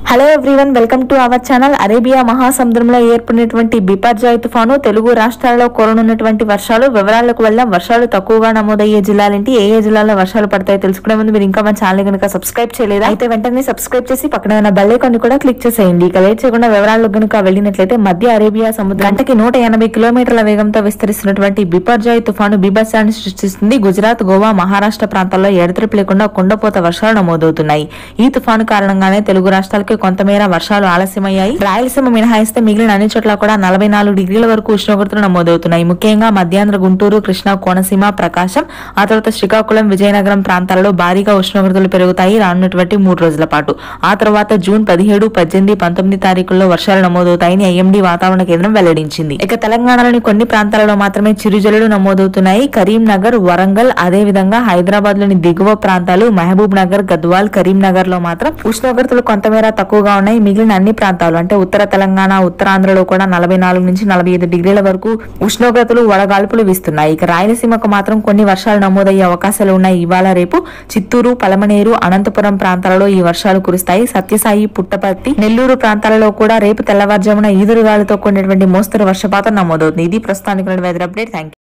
hello everyone welcome to our channel Arabia మహాసముద్రంలో ఏర్పడినటువంటి బిపర్జాయ్ తుఫాను తెలుగు రాష్ట్రాల్లో కురనున్నటువంటి వర్షాలు వివరాలకు వెళ్దాం వర్షాలు తక్కువగా నమోదయ్యే జిల్లాలేంటి ఏ ఏ జిల్లాలో వర్షాలు పడతాయో తెలుసుకునే ముందు మీరు ఇంకా మన ఛానల్ కనుక సబ్స్క్రైబ్ చేయలేదా అయితే వెంటనే సబ్స్క్రైబ్ చేసి పక్కన ఉన్న బెల్ ఐకాన్ ని కూడా క్లిక్ చేసేయండి ఇక లేట్ చేయకుండా వివరాలకు కనుక వెళ్ళినట్లయితే మధ్య అరేబియా సముద్రం గంటకి నూట ఎనభై కిలోమీటర్ల వేగంతో విస్తరిస్తున్నటువంటి బిపర్జాయ్ తుఫాను బీభత్సాన్ని సృష్టిస్తుంది గుజరాత్ గోవా మహారాష్ట్ర ప్రాంతాల్లో ఎడతెరిపి లేకుండా కుండపోత వర్షాలు నమోదవుతున్నాయి ఈ తుఫాను కారణంగానే తెలుగు రాష్ట్రాలకి కొంతమేర వర్షాలు ఆలస్యమయ్యాయి రాయలసీమ మినహాయిస్తే మిగిలిన అన్ని చోట్ల కూడా నలభై నాలుగు డిగ్రీల వరకు ఉష్ణోగ్రతలు నమోదవుతున్నాయి ముఖ్యంగా మధ్యాంధ్ర గుంటూరు కృష్ణా కోనసీమ ప్రకాశం ఆ తర్వాత శ్రీకాకుళం విజయనగరం ప్రాంతాలలో భారీగా ఉష్ణోగ్రతలు పెరుగుతాయి రానున్నటువంటి మూడు రోజుల పాటు ఆ తర్వాత జూన్ పదిహేడు పద్దెనిమిది పంతొమ్మిది తారీఖుల్లో వర్షాలు నమోదవుతాయని ఐఎండీ వాతావరణ కేంద్రం వెల్లడించింది ఇక తెలంగాణలోని కొన్ని ప్రాంతాలలో మాత్రమే చిరుజల్లులు నమోదవుతున్నాయి కరీంనగర్ వరంగల్ అదే విధంగా హైదరాబాద్ లోని దిగువ ప్రాంతాలు మహబూబ్ నగర్ గద్వాల్ కరీంనగర్ లో మాత్రం ఉష్ణోగ్రతలు కొంతమేర తక్కువగా ఉన్నాయి మిగిలిన అన్ని ప్రాంతాలు అంటే ఉత్తర తెలంగాణ ఉత్తరాంధ్రలో కూడా నలభై నాలుగు నుంచి నలభై ఐదు డిగ్రీల వరకు ఉష్ణోగ్రతలు వడగాల్పులు వీస్తున్నాయి ఇక రాయలసీమకు మాత్రం కొన్ని వర్షాలు నమోదయ్యే అవకాశాలు ఉన్నాయి ఇవాళ రేపు చిత్తూరు పలమనేరు అనంతపురం ప్రాంతాలలో ఈ వర్షాలు కురుస్తాయి సత్యసాయి పుట్టపర్తి నెల్లూరు ప్రాంతాలలో కూడా రేపు తెల్లవారుజామున ఈదురుగాలితో కూడినటువంటి మోస్తరు వర్షపాతం నమోదవుతుంది ఇది ప్రస్తుతానికి వెదర్ అప్డేట్ థ్యాంక్